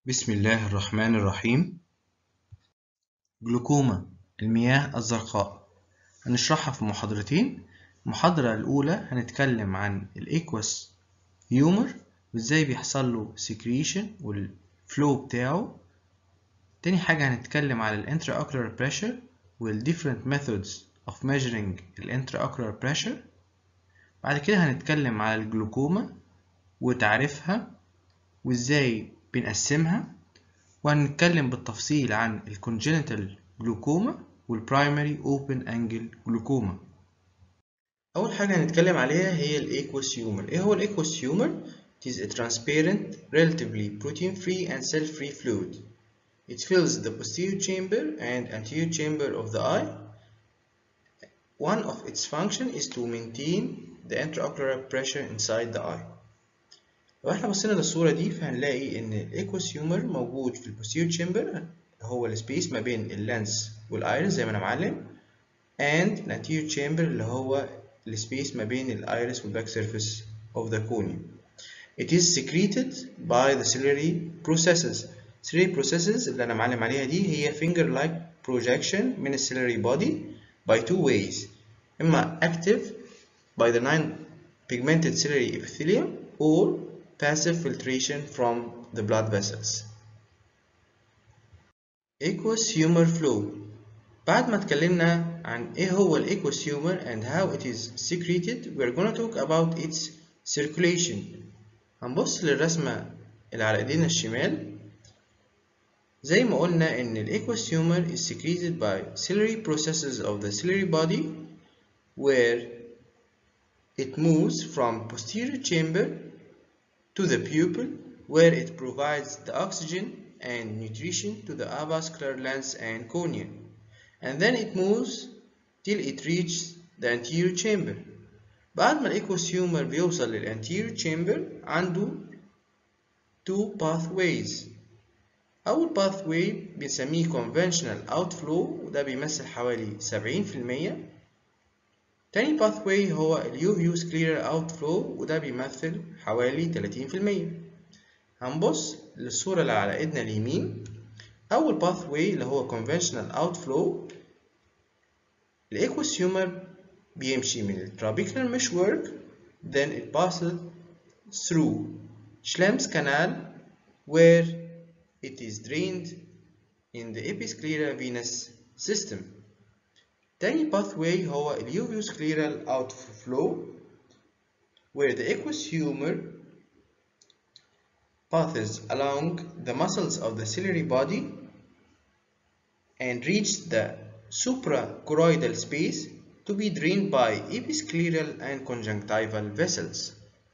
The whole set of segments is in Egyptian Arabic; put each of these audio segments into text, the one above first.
بسم الله الرحمن الرحيم جلوكوما المياه الزرقاء هنشرحها في محاضرتين المحاضرة الأولى هنتكلم عن الإيكوس هيومر وإزاي بيحصل له سكريشن والفلو بتاعه تاني حاجة هنتكلم على الانترا ocular pressure وال different methods of measuring الانترا ocular pressure بعد كده هنتكلم على الجلوكوما وتعريفها وإزاي بنقسمها وهنتكلم بالتفصيل عن الكونجنتال جلوكوما والبرايمري اوبن انجل جلوكوما اول حاجه هنتكلم عليها هي الايكوس هيومر ايه هو الايكوس هيومر it is a transparent relatively protein free and cell free fluid it fills the posterior chamber and anterior chamber of the eye one of its function is to maintain the intraocular pressure inside the eye لو احنا بصينا للصورة دي فهنلاقي ان الايكوس هيومر موجود في البوستيريور تشامبر هو السبيس ما بين اللانس والايرس زي ما انا معلم and الانتيريور تشامبر اللي هو السبيس ما بين الايرس والباك سيرفيس of the cornea it is secreted by the ciliary processes ciliary processes اللي انا معلم عليها دي هي finger like projection من الciliary body by two ways اما active by the nine pigmented ciliary epithelium or passive filtration from the blood vessels. Aqueous humor flow بعد ما اتكلمنا عن ايه هو الاqueous humor and how it is secreted we're gonna talk about its circulation هنبص للرسمة اللي على ايدينا الشمال زي ما قلنا ان الاqueous humor is secreted by ciliary processes of the ciliary body where it moves from posterior chamber to the pupil where it provides the oxygen and nutrition to the avascular lens and cornea and then it moves till it reaches the anterior chamber بعد ما الايكوس هيومر بيوصل للانتيريور chamber عنده two pathways أول pathway بنسميه conventional outflow وده بيمثل حوالي 70% تاني pathway هو ال UV scleral outflow وده بيمثل حوالي 30% هنبص للصورة اللي على ايدنا اليمين أول pathway اللي هو conventional outflow الإيكوس هيومر بيمشي من ال trabecular meshwork then it passes through Schlemm's canal where it is drained in the episcleral venous system تاني pathway هو ال uveoscleral outflow where the aqueous humor passes along the muscles of the ciliary body and reach the suprachoroidal space to be drained by episcleral and conjunctival vessels.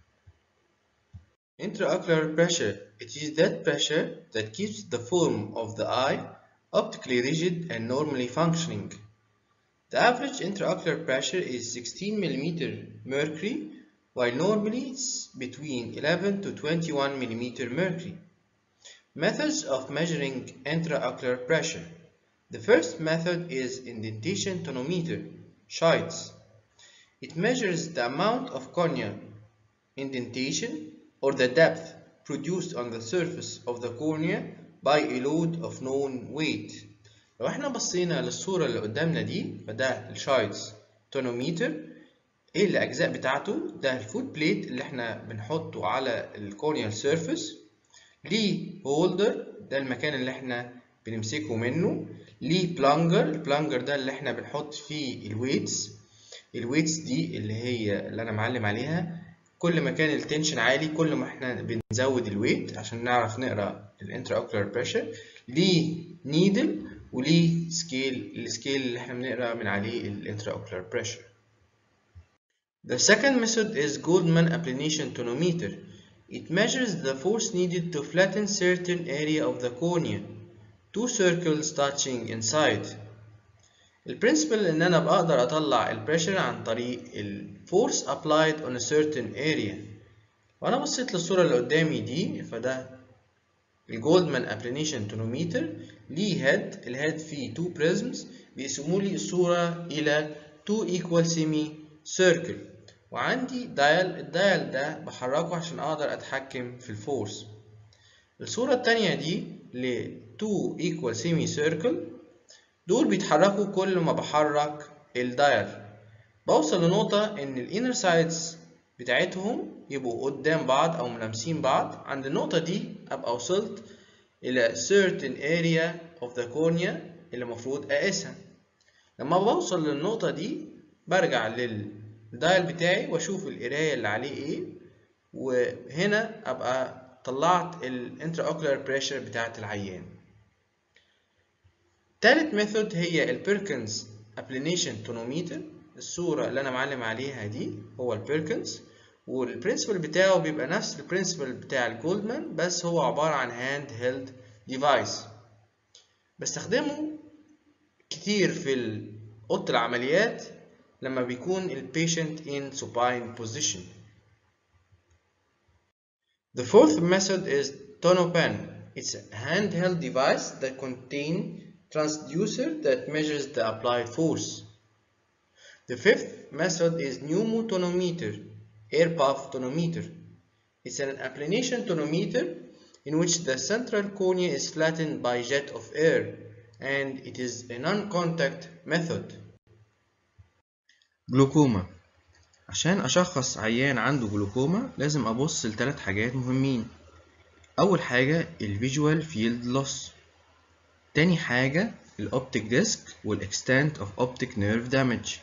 Intraocular pressure it is that pressure that keeps the form of the eye optically rigid and normally functioning. The average intraocular pressure is 16 mm mercury, while normally it's between 11 to 21 mm mercury. Methods of measuring intraocular pressure. The first method is indentation tonometer, Scheitz. It measures the amount of corneal indentation or the depth produced on the surface of the cornea by a load of known weight. لو احنا بصينا للصورة اللي قدامنا دي فده الشايتس تونوميتر ايه الاجزاء بتاعته ده الفوت بليت اللي احنا بنحطه على الكورنيال سيرفيس ليه هولدر ده المكان اللي احنا بنمسكه منه ليه بلانجر البلانجر ده اللي احنا بنحط فيه الويتس الويتس دي اللي هي اللي انا معلم عليها كل ما كان التنشن عالي كل ما احنا بنزود الويت عشان نعرف نقرا الانترا اوكولار بريشر ليه نيدل وليه سكيل السكيل اللي احنا بنقرا من عليه الانترا اوكولار بريشر The second method is Goldman applanation tonometer. It measures the force needed to flatten certain area of the cornea. Two circles touching inside. البرنسبل ان انا بقدر اطلع البريشر عن طريق الفورس applied on a certain area. وانا بصيت للصورة اللي قدامي دي فده الجولدمان ابلانيشن تونوميتر ليه هيد الهيد فيه تو بريزمز بيقسموا لي الصورة إلى تو equal semi circle وعندي دايل الدايل ده بحركه عشان أقدر أتحكم في الفورس الصورة التانية دي ل 2 equal semicircle دول بيتحركوا كل ما بحرك الدايل بوصل لنقطة إن الانر سايدز بتاعتهم يبقوا قدام بعض أو ملامسين بعض عند النقطة دي أبقى وصلت إلى certain area of the cornea اللي المفروض أقيسها لما بوصل للنقطة دي برجع للدايل بتاعي وأشوف القراية اللي عليه إيه وهنا أبقى طلعت الانترا اوكولار بريشر بتاعت العيان تالت ميثود هي البيركنز ابلينيشن تونوميتر الصورة اللي أنا معلم عليها دي هو البيركنز والبرنسبل بتاعه بيبقى نفس البرنسبل بتاع الجولدمان بس هو عبارة عن هاند هيلد ديفايس بستخدمه كتير في أوضة العمليات لما بيكون البيشنت in supine position The fourth method is TonoPen. It's a handheld device that contains transducer that measures the applied force. The fifth method is pneumotonometer, air puff tonometer. It's an applanation tonometer in which the central cornea is flattened by jet of air and it is a non-contact method. جلوكوما عشان أشخص عيان عنده جلوكوما لازم أبص لثلاث حاجات مهمين أول حاجة الفيجوال فيلد لوس تاني حاجة الأوبتيك ديسك والإكستنت أوف أوبتيك نيرف دامج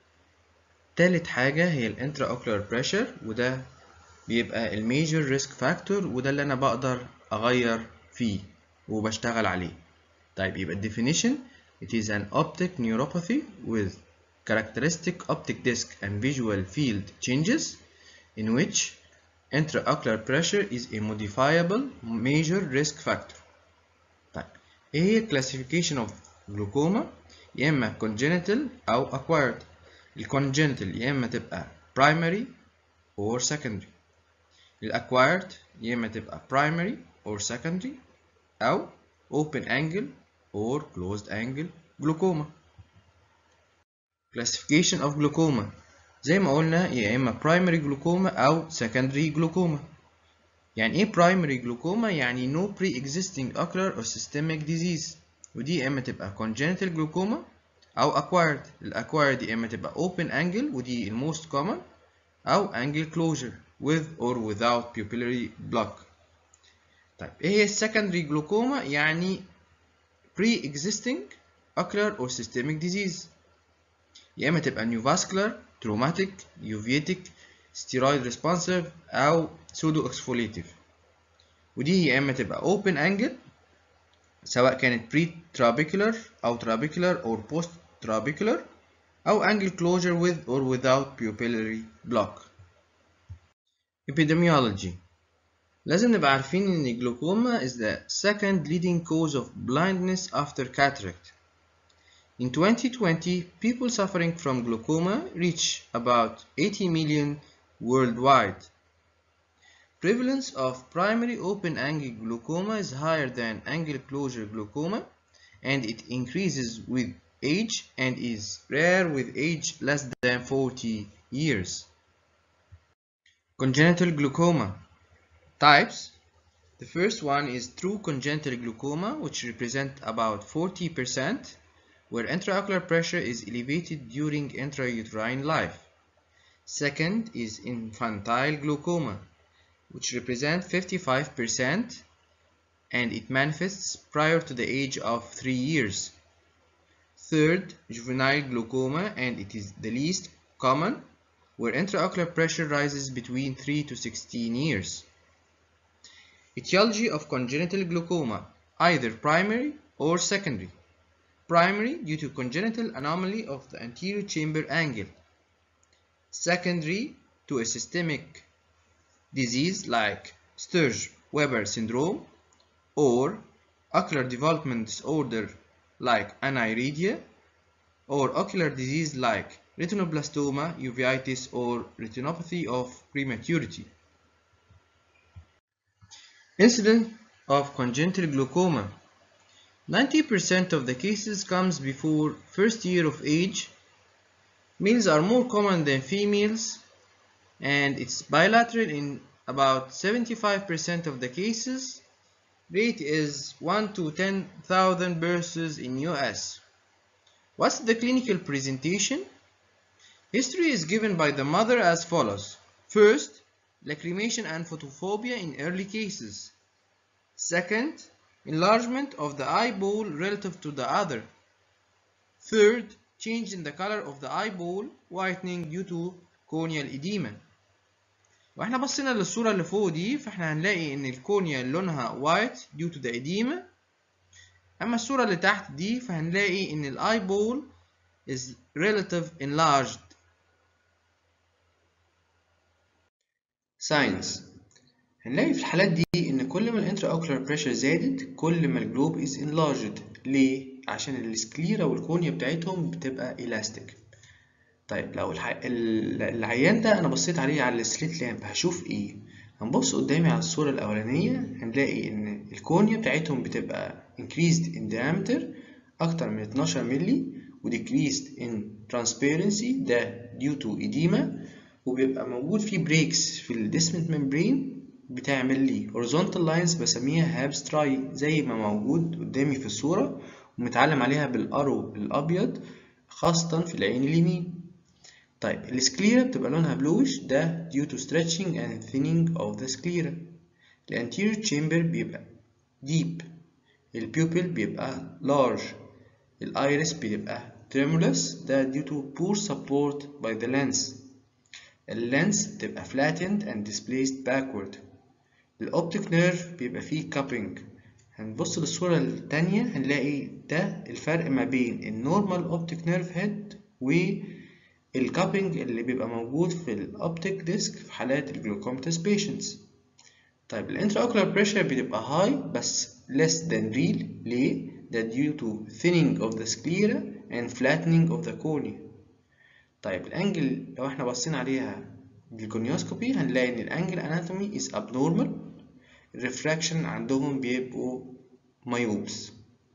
تالت حاجة هي الانترا اوكولار بريشر وده بيبقى الميجر ريسك فاكتور وده اللي أنا بقدر أغير فيه وبشتغل عليه طيب يبقى الديفينيشن it is an optic neuropathy with characteristic optic disc and visual field changes in which intraocular pressure is a modifiable major risk factor. طيب ايه هي classification of glaucoma؟ يا اما congenital او acquired. الcongenital يا اما تبقى primary or secondary. الacquired يا اما تبقى primary or secondary او open angle or closed angle glaucoma. classification of glaucoma زي ما قلنا يا إما primary glaucoma أو secondary glaucoma يعني إيه primary glaucoma؟ يعني no pre-existing ocular or systemic disease ودي يا إما تبقى congenital glaucoma أو acquired الacquired يا إما تبقى open angle ودي ال most common أو angle closure with or without pupillary block طيب إيه هي secondary glaucoma؟ يعني pre-existing ocular or systemic disease يا اما تبقى neovascular traumatic uveitic steroid responsive او pseudo exfoliative ودي يا اما تبقى open angle سواء كانت pre trabecular او trabecular or post trabecular او angle closure with or without pupillary block epidemiology لازم نبقى عارفين ان الجلوكوما is the second leading cause of blindness after cataract In 2020, people suffering from glaucoma reach about 80 million worldwide. Prevalence of primary open-angle glaucoma is higher than angle closure glaucoma and it increases with age and is rare with age less than 40 years. Congenital glaucoma types The first one is true congenital glaucoma which represent about 40% where intraocular pressure is elevated during intrauterine life. Second is infantile glaucoma, which represents 55% and it manifests prior to the age of 3 years. Third, juvenile glaucoma and it is the least common, where intraocular pressure rises between 3 to 16 years. Etiology of congenital glaucoma, either primary or secondary primary due to congenital anomaly of the anterior chamber angle, secondary to a systemic disease like Sturge-Weber syndrome or ocular development disorder like aniridia or ocular disease like retinoblastoma, uveitis or retinopathy of prematurity. Incidence of congenital glaucoma 90% of the cases comes before first year of age. Males are more common than females and it's bilateral in about 75% of the cases rate is 1 to 10,000 births in US. What's the clinical presentation? History is given by the mother as follows. First, lacrimation and photophobia in early cases. Second, enlargement of the eyeball relative to the other. Third, change in the color of the eyeball, whitening due to corneal edema. واحنا بصينا للصورة اللي فوق دي فاحنا هنلاقي ان الكورنيا لونها white due to the edema اما الصورة اللي تحت دي فهنلاقي ان الايبول is relative enlarged ساينس هنلاقي في الحالات دي ان كل ما الانترا اوكولار بريشر زادت كل ما الجلوب از انلارجد ليه عشان السكليرا والكونيا بتاعتهم بتبقى الاستيك طيب لو الح... ال- العيان ده انا بصيت عليه على السليت لامب هشوف ايه هنبص قدامي على الصورة الأولانية هنلاقي إن الكونيا بتاعتهم بتبقى increased in diameter أكتر من 12 مللي و decreased in transparency ده due to edema وبيبقى موجود فيه breaks في الديسمنت membrane بتعمل لي horizontal lines بسميها هاب ستراي زي ما موجود قدامي في الصورة ومتعلم عليها بالأرو الأبيض خاصة في العين اليمين طيب السكليرا بتبقى لونها بلوش ده due to stretching and thinning of the sclera ال anterior chamber بيبقى deep البيوبل بيبقى large الايرس بيبقى tremulous ده due to poor support by the lens اللينس بتبقى flattened and displaced backward الاوبتيك نيرف بيبقى فيه cupping هنبص للصورة التانية هنلاقي ده الفرق ما بين النورمال اوبتيك نيرف هيد والكابينج اللي بيبقى موجود في الاوبتيك ديسك في حالات الجلوكوماتس بيشنتس طيب الانترا اوكولار بريشر بتبقى هاي بس less than real ليه؟ ده due to thinning of the sclera and flattening of the cornea طيب الانجل لو احنا بصينا عليها بالكونيوسكوبي هنلاقي ان الانجل اناتومي is abnormal الريفراكشن عندهم بيبقوا مايوبس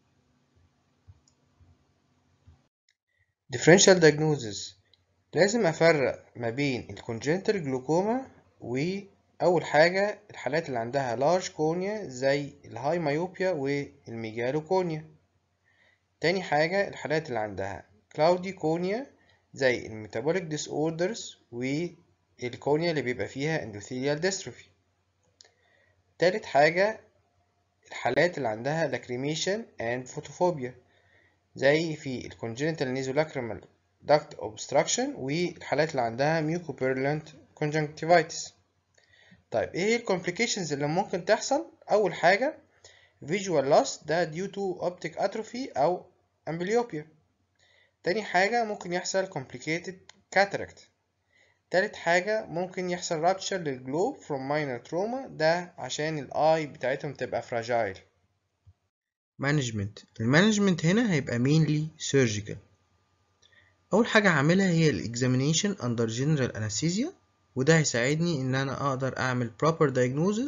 differential diagnosis لازم أفرق ما بين الكونجنتال جلوكوما وأول حاجة الحالات اللي عندها large cornea زي الهاي مايوبيا والميجالوكونيا تاني حاجة الحالات اللي عندها cloudy cornea زي الميتابوليك disorders والكورنيا اللي بيبقى فيها endothelial dystrophy تالت حاجة الحالات اللي عندها lacrimation and photophobia زي في الcongenital nasolacrimal duct obstruction والحالات اللي عندها mucopurulent conjunctivitis طيب ايه هي الكومبليكيشنز اللي ممكن تحصل اول حاجة visual loss ده due to optic atrophy او amblyopia تاني حاجة ممكن يحصل complicated cataract تالت حاجة ممكن يحصل rupture للجلوب from minor trauma ده عشان الاي بتاعتهم تبقى fragile management المانجمنت هنا هيبقى mainly surgical أول حاجة هعملها هي الإكزامينيشن under general anesthesia وده هيساعدني إن أنا أقدر أعمل proper diagnosis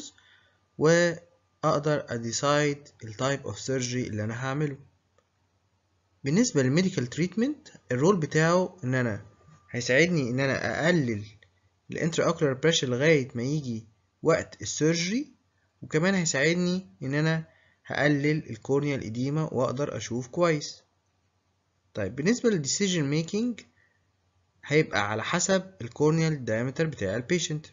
وأقدر أديسايد التايب of surgery اللي أنا هعمله بالنسبة للميديكال تريتمنت الرول بتاعه إن أنا هيساعدني إن أنا أقلل الانترا اوكولار بريشر لغاية ما يجي وقت السيرجري وكمان هيساعدني إن أنا هقلل الكورنيال إديما وأقدر أشوف كويس طيب بالنسبة للديسيجن ميكينج هيبقى على حسب الكورنيال دايمتر بتاع البيشنت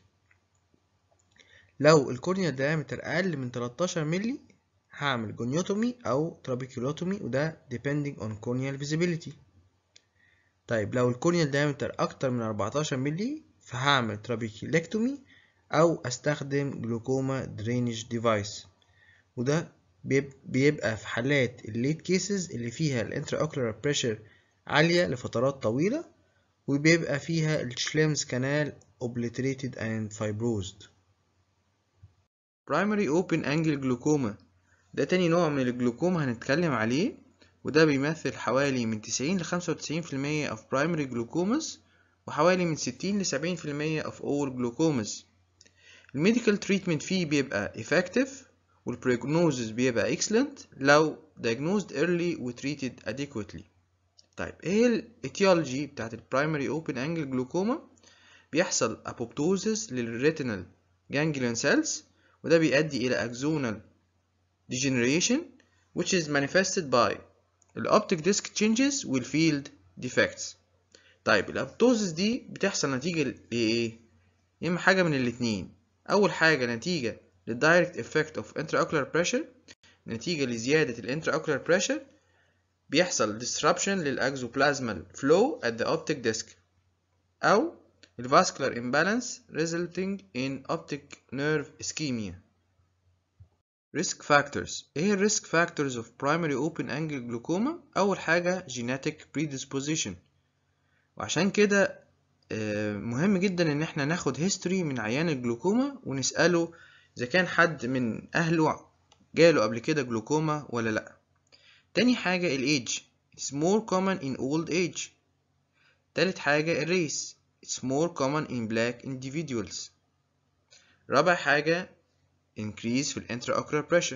لو الكورنيال دايمتر أقل من 13 ملي هعمل جونيوتومي أو ترابيكيولوتومي وده depending on corneal visibility طيب لو الكورنيال دايمتر أكتر من 14 ملي فهعمل ترابيكيولكتومي أو أستخدم جلوكوما درينج ديفايس وده بيبقى في حالات الليت كيسز اللي فيها الانترا اوكولار بريشر عالية لفترات طويلة وبيبقى فيها الشليمز كانال obliterated and fibrosed primary open angle glaucoma ده تاني نوع من الجلوكوما هنتكلم عليه وده بيمثل حوالي من 90 ل 95% of primary glaucomas وحوالي من 60 ل 70% of all glaucomas الميديكال تريتمنت فيه بيبقى effective والبروجنوزز بيبقى excellent لو diagnosed early و treated adequately طيب ايه الاتيولوجي بتاعت البرايمري اوبن انجل جلوكوما بيحصل apoptosis للريتينال ganglion cells وده بيؤدي الى axonal degeneration which is manifested by الأوبتيك disc changes والfield defects طيب الأبتوزس دي بتحصل نتيجة لإيه؟ يا إما حاجة من الاتنين أول حاجة نتيجة للدايركت effect of intraocular pressure نتيجة لزيادة الانتراocular pressure بيحصل disruption للأكزوبلازمال flow at the optic disc أو الفاسكولار imbalance resulting in optic nerve ischemia risk factors ايه ال risk factors of primary open angle glaucoma اول حاجة genetic predisposition وعشان كده مهم جدا ان احنا ناخد history من عيان الجلوكوما ونسأله اذا كان حد من اهله جاله قبل كده جلوكوما ولا لا تاني حاجة ال age it's more common in old age تالت حاجة ال race it's more common in black individuals رابع حاجة increase في ال intraocular pressure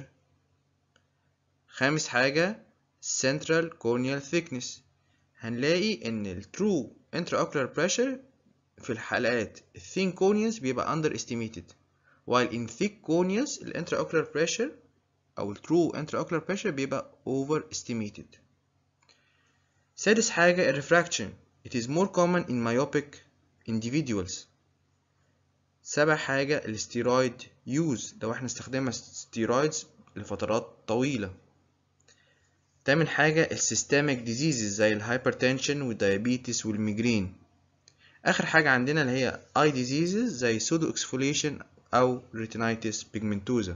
خامس حاجة central corneal thickness هنلاقي ان ال true intraocular pressure في الحالات thin corneas بيبقى underestimated while in thick corneas ال intraocular pressure أو ال true intraocular pressure بيبقى overestimated سادس حاجة ال refraction it is more common in myopic individuals سابع حاجة الستيرويد يوز لو احنا استخدمنا ستيرويدز لفترات طويلة تامن حاجة السيستميك ديزيزز زي الهايبرتنشن والديابيتس والميجرين آخر حاجة عندنا اللي هي اي ديزيزز زي سودو اكسفوليشن أو retinitis pigmentosa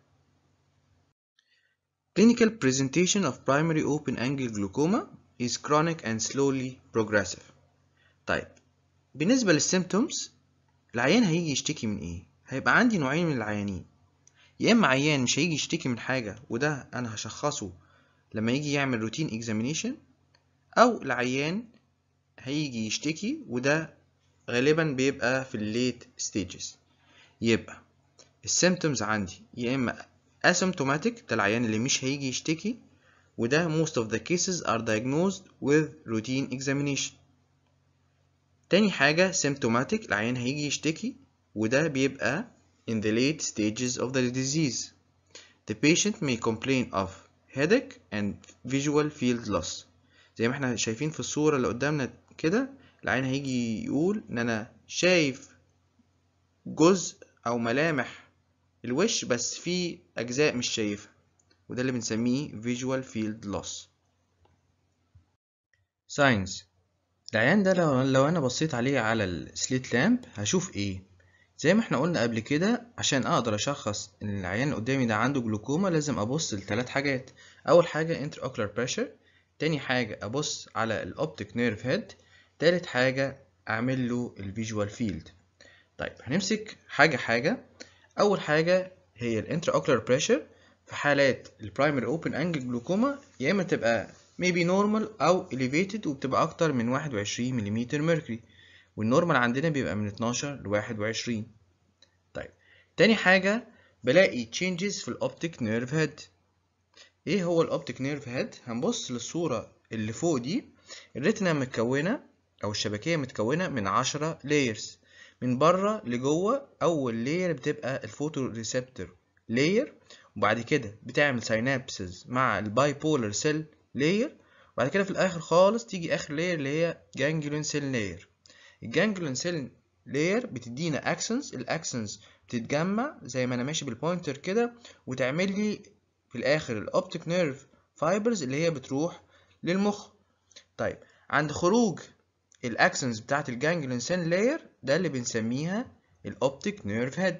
Clinical presentation of primary open angle glaucoma is chronic and slowly progressive طيب بالنسبة للسيمتومز العيان هيجي يشتكي من ايه هيبقى عندي نوعين من العيانين يا اما عيان مش هيجي يشتكي من حاجه وده انا هشخصه لما يجي يعمل روتين اكزامينيشن او العيان هيجي يشتكي وده غالبا بيبقى في الليت ستيجز يبقى السيمتومز عندي يا اما asymptomatic ده العيان اللي مش هيجي يشتكي وده most of the cases are diagnosed with routine examination تاني حاجة symptomatic العيان هيجي يشتكي وده بيبقى in the late stages of the disease. The patient may complain of headache and visual field loss. زي ما احنا شايفين في الصورة اللي قدامنا كده العيان هيجي يقول ان انا شايف جزء او ملامح الوش بس في اجزاء مش شايفها وده اللي بنسميه visual field loss. Signs العيان ده لو, لو انا بصيت عليه على السليت لامب هشوف ايه زي ما احنا قلنا قبل كده عشان اقدر اشخص ان العيان اللي قدامي ده عنده جلوكوما لازم ابص لثلاث حاجات اول حاجه intraocular pressure تاني حاجه ابص على الاوبتيك نيرف هيد تالت حاجه اعمل له الفيجوال فيلد طيب هنمسك حاجه حاجه اول حاجه هي الانتراocular pressure في حالات البرايمري اوبن انجل جلوكوما يا اما تبقى maybe normal أو elevated وبتبقى أكتر من 21 ملم mercury والنورمال عندنا بيبقى من 12 ل 21 طيب تاني حاجة بلاقي changes في الأوبتيك نيرف هيد إيه هو الأوبتيك نيرف هيد؟ هنبص للصورة اللي فوق دي الريتنا متكونة أو الشبكية متكونة من 10 layers من بره لجوه أول layer بتبقى الفوتو ريسبتور layer وبعد كده بتعمل سينابسز مع الباي بولر سيل لاير وبعد كده في الاخر خالص تيجي اخر لاير اللي هي جانجليون سيل لاير الجانجليون سيل لاير بتدينا اكسنز الاكسنز بتتجمع زي ما انا ماشي بالبوينتر كده وتعمل لي في الاخر الاوبتيك نيرف فايبرز اللي هي بتروح للمخ طيب عند خروج الاكسنز بتاعت الجانجليون سيل لاير ده اللي بنسميها الاوبتيك نيرف هيد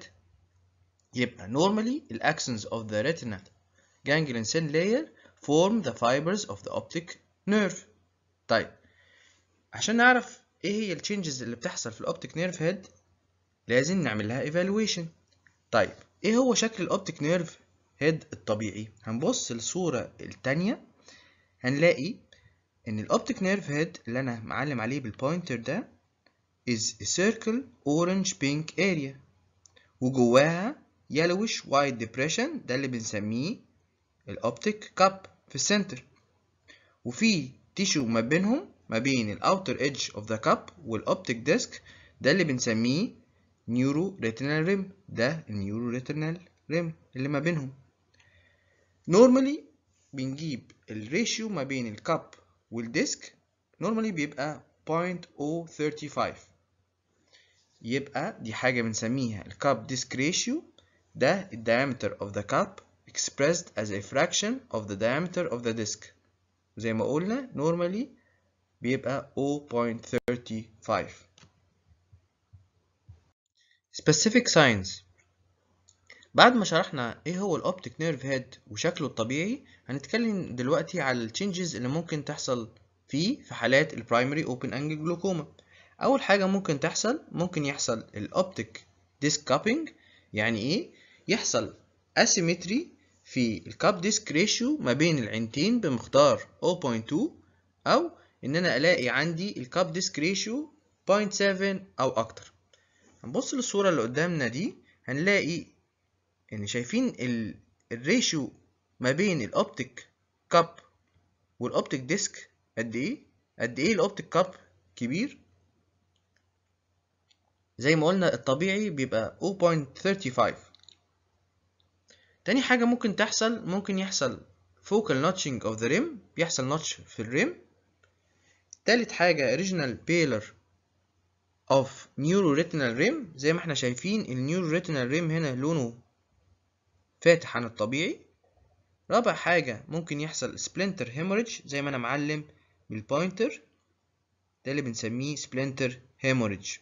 يبقى normally الاكسنز of the retina ganglion cell layer form the fibers of the optic nerve طيب عشان نعرف ايه هي التشينجز اللي بتحصل في الاوبتيك نيرف هيد لازم نعمل لها evaluation طيب ايه هو شكل الاوبتيك نيرف هيد الطبيعي هنبص للصورة التانية هنلاقي ان الاوبتيك نيرف هيد اللي انا معلم عليه بالبوينتر ده is a circle orange pink area وجواها yellowish white depression ده اللي بنسميه الاوبتيك كاب في السنتر وفي تيشو ما بينهم ما بين الاوتر ايدج اوف ذا كاب والاوبتيك ديسك ده اللي بنسميه نيورو ريتينال ريم ده النيورو ريتينال ريم اللي ما بينهم normally بنجيب الريشيو ما بين الكاب والديسك normally بيبقى 0.035 يبقى دي حاجة بنسميها الكاب ديسك ريشيو ده ال diameter of the cup expressed as a fraction of the diameter of the disk زي ما قلنا normally بيبقى 0.35 specific signs بعد ما شرحنا ايه هو الاوبتيك نيرف هيد وشكله الطبيعي هنتكلم دلوقتي على التشنجز اللي ممكن تحصل فيه في حالات البرايمري اوبن انجل جلوكوما اول حاجه ممكن تحصل ممكن يحصل الاوبتيك ديسك كابينج يعني ايه يحصل اسيمتري في الكاب ديسك ريشيو ما بين العينتين بمقدار 0.2 او ان انا الاقي عندي الكاب ديسك ريشيو 0.7 او اكتر هنبص للصوره اللي قدامنا دي هنلاقي ان شايفين ال... الريشيو ما بين الاوبتيك كاب والاوبتيك ديسك قد ايه قد ايه الاوبتيك كاب كبير زي ما قلنا الطبيعي بيبقى 0.35 تاني حاجة ممكن تحصل ممكن يحصل focal notching of the rim بيحصل notch في الريم تالت حاجة regional pallor of neuroretinal rim زي ما احنا شايفين النيوروretinal rim هنا لونه فاتح عن الطبيعي رابع حاجة ممكن يحصل splinter hemorrhage زي ما انا معلم بالبوينتر ده اللي بنسميه splinter hemorrhage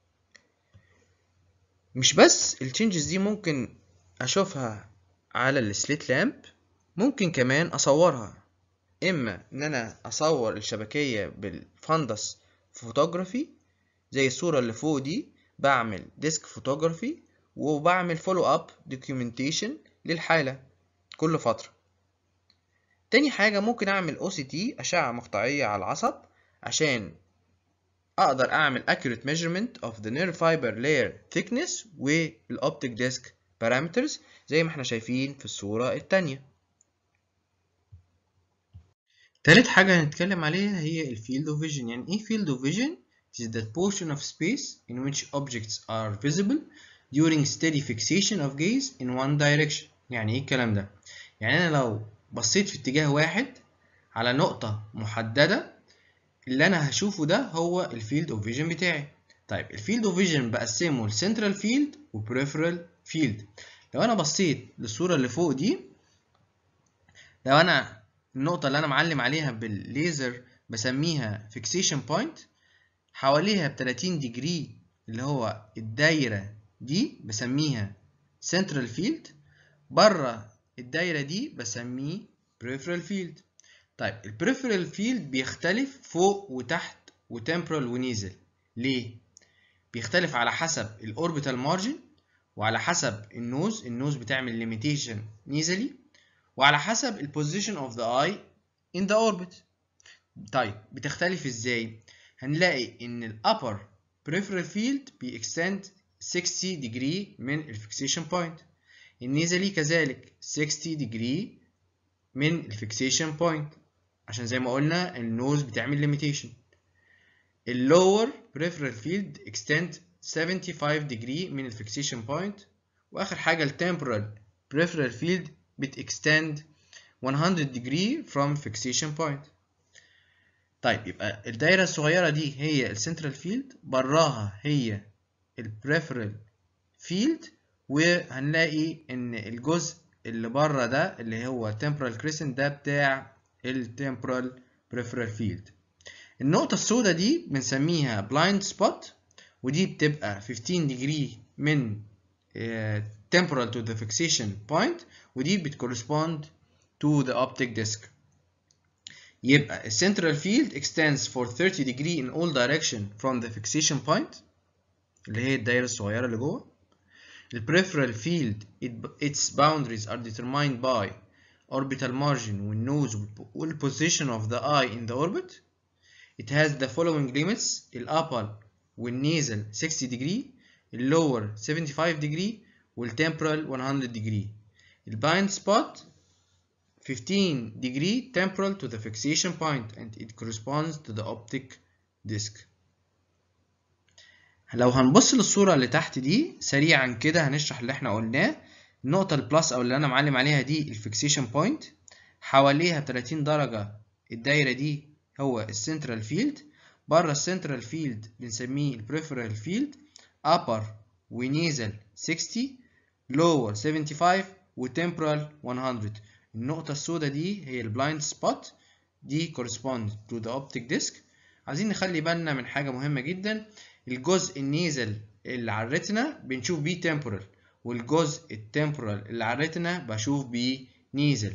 مش بس التشنجز دي ممكن اشوفها على السليت لامب ممكن كمان اصورها اما ان انا اصور الشبكية بالفندس فوتوغرافي زي الصورة اللي فوق دي بعمل ديسك فوتوغرافي وبعمل فولو اب دوكيومنتيشن للحالة كل فترة تاني حاجة ممكن اعمل او سي تي اشعة مقطعية على العصب عشان اقدر اعمل accurate measurement of the nerve fiber layer thickness والاوبتيك ديسك parameters زي ما احنا شايفين في الصورة التانية تالت حاجة هنتكلم عليها هي ال field of vision يعني ايه field of vision؟ It is that portion of space in which objects are visible during steady fixation of gaze in one direction يعني ايه الكلام ده؟ يعني انا لو بصيت في اتجاه واحد على نقطة محددة اللي انا هشوفه ده هو الفيلد اوف فيجن بتاعي طيب الفيلد اوف فيجن بقسمه لسنترال فيلد وبريفرال فيلد لو انا بصيت للصورة اللي فوق دي لو انا النقطة اللي انا معلم عليها بالليزر بسميها فيكسيشن بوينت حواليها ب 30 ديجري اللي هو الدايرة دي بسميها سنترال فيلد بره الدايرة دي بسميه بريفرال فيلد طيب البريفرال فيلد بيختلف فوق وتحت وتمبرال ونيزل ليه بيختلف على حسب الاوربيتال مارجن وعلى حسب النوز النوز بتعمل ليميتيشن نيزلي وعلى حسب البوزيشن اوف ذا اي ان ذا اوربت طيب بتختلف ازاي هنلاقي ان الابر peripheral field بيكستند 60 degree من الفيكسيشن بوينت النيزلي كذلك 60 degree من الفيكسيشن بوينت عشان زي ما قلنا النوز بتعمل ليميتيشن اللور peripheral field extend 75 degree من الفيكسيشن بوينت واخر حاجه التمبرال peripheral field بتextend 100 degree from fixation point طيب يبقى الدايره الصغيره دي هي السنترال فيلد براها هي البريفرال فيلد وهنلاقي ان الجزء اللي بره ده اللي هو temporal crescent ده بتاع التمبرال peripheral field النقطة السوداء دي بنسميها blind spot ودي بتبقى 15 degree من uh, temporal to the fixation point ودي بتcorrespond to the optic disc يبقى central field extends for 30 degree in all direction from the fixation point اللي هي الدايرة الصغيرة اللي جوه The peripheral field it, its boundaries are determined by orbital margin والnose والposition of the eye in the orbit. It has the following limits الupper والnasal 60 degree lower 75 degree والtemporal 100 degree. The blind spot 15 degree temporal to the fixation point and it corresponds to the optic disc. لو هنبص للصورة اللي تحت دي سريعا كده هنشرح اللي احنا قلناه النقطة البلس أو اللي أنا معلم عليها دي الفيكسيشن بوينت حواليها 30 درجة الدايرة دي هو السنترال فيلد بره السنترال فيلد بنسميه البريفرال فيلد upper ونيزل 60 lower 75 وتمبرال 100 النقطة السوداء دي هي البلايند سبوت دي correspond to the optic disc عايزين نخلي بالنا من حاجة مهمة جدا الجزء النيزل اللي على الريتنا بنشوف بيه temporal والجزء التمبورال اللي على الريتنا بشوف بيه نيزل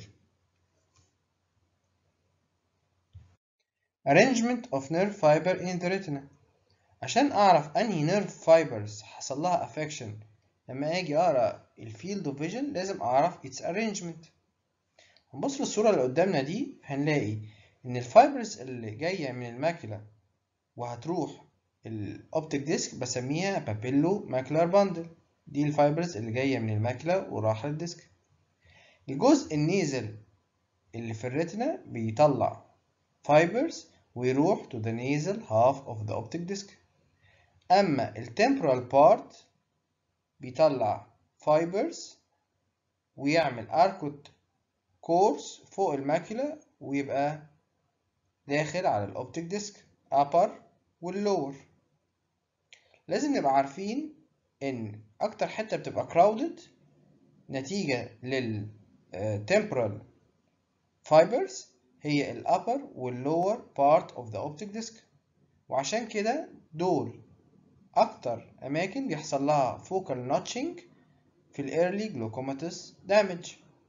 Arrangement of nerve fiber in the retina عشان أعرف أنهي nerve fibers حصل لها affection لما أجي أقرأ الفيلد of vision لازم أعرف its arrangement هنبص للصورة اللي قدامنا دي هنلاقي إن الفايبرز اللي جاية من الماكلة وهتروح الأوبتيك ديسك بسميها بابيلو ماكلر باندل دي الفايبرز اللي جاية من الماكلة وراح للديسك الجزء النيزل اللي في الريتنا بيطلع فايبرز ويروح to the nasal half of the optic disc أما التمبرال part بيطلع فايبرز ويعمل اركوت كورس فوق الماكلة ويبقى داخل على الاوبتيك ديسك upper واللور لازم نبقى عارفين ان اكتر حتة بتبقى crowded نتيجة لل temporal fibers هي ال upper وال lower part of the optic disc وعشان كده دول أكتر أماكن بيحصل لها focal notching في ال early glaucomatous damage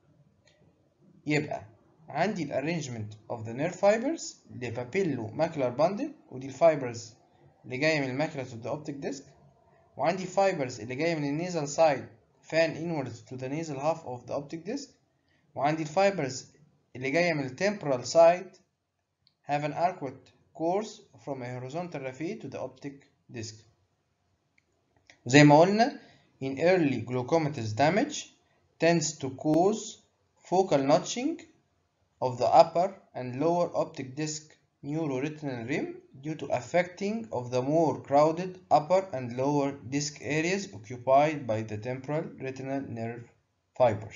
يبقى عندي ال arrangement of the nerve fibers لبابيلو macular bundle ودي الفايبرز اللي جاية من الماكلة to the optic disc وعندي fibers اللي جاية من النيزل side fan inwards to the nasal half of the optic disc وعندي الفايبرز اللي جاية من الtemporal side have an arcuate course from a horizontal raphe to the optic disc زي ما قلنا in early glaucomatous damage tends to cause focal notching of the upper and lower optic disc neuroretinal rim due to affecting of the more crowded upper and lower disc areas occupied by the temporal retinal nerve fibers.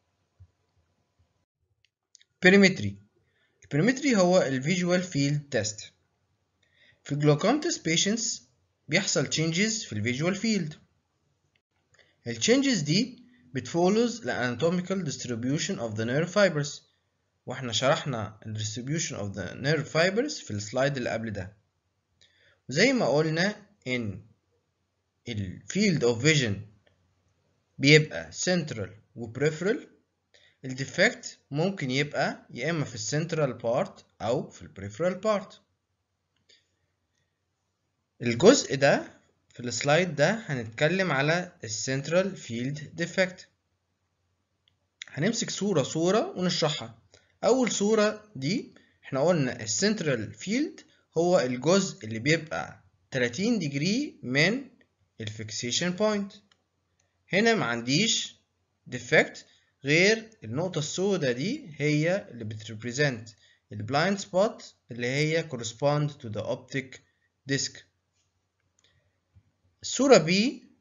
Perimetry البريمتري هو ال visual field test في glaucomatous patients بيحصل changes في ال visual field ال changes دي بتفولوز ال anatomical distribution of the nerve fibers واحنا شرحنا ال distribution of the nerve fibers في السلايد اللي قبل ده زي ما قلنا ان ال field of vision بيبقى central و peripheral الديفكت ممكن يبقى يا اما في السنترال بارت او في البريفرال بارت الجزء ده في السلايد ده هنتكلم على السنترال فيلد ديفكت هنمسك صورة صورة ونشرحها أول صورة دي احنا قلنا السنترال فيلد هو الجزء اللي بيبقى 30 ديجري من الفيكسيشن بوينت هنا ما عنديش ديفكت غير النقطة السوداء دي هي اللي بتريبريزنت البلايند سبوت اللي هي correspond to the optic disc الصورة B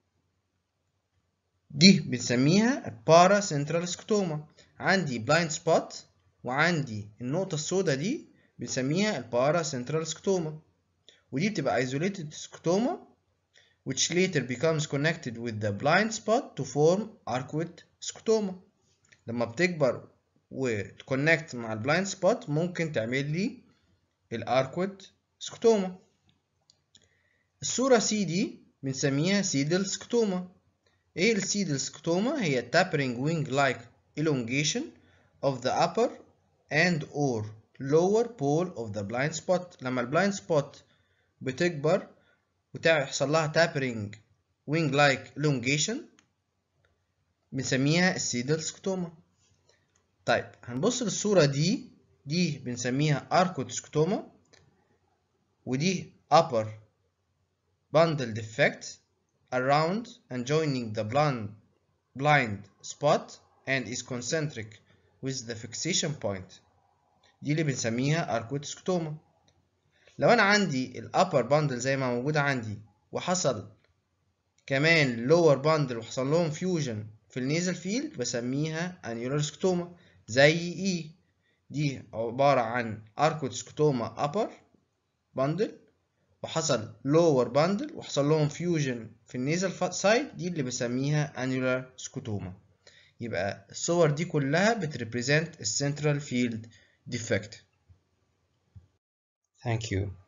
دي بنسميها البارا سنترال سكتوما عندي بلايند سبوت وعندي النقطة السوداء دي بنسميها البارا سنترال سكتوما ودي بتبقى isolated سكتوما which later becomes connected with the blind spot to form arcuate سكتوما لما بتكبر وتكونكت مع البلايند سبوت ممكن تعمل لي الاركوت سكتوما الصورة سي دي بنسميها سيدل سكتوما ايه السيدل سكتوما هي tapering wing like elongation of the upper and or lower pole of the blind spot لما البلايند سبوت بتكبر وتحصل لها tapering wing like elongation بنسميها السيدل سكتوما طيب هنبص للصورة دي دي بنسميها اركوت سكتوما ودي upper bundle defect around and joining the blind, blind spot and is concentric with the fixation point دي اللي بنسميها اركوت سكتوما لو انا عندي الابر باندل زي ما موجودة عندي وحصل كمان lower bundle وحصل لهم fusion في النيزل فيلد بسميها انيولار سكتوما زي اي دي عبارة عن اركوت سكتوما ابر باندل وحصل لور باندل وحصل لهم فيوجن في النيزل سايد دي اللي بسميها انيولار سكوتوما يبقى الصور دي كلها بتريبريزنت السنترال فيلد ديفكت Thank you.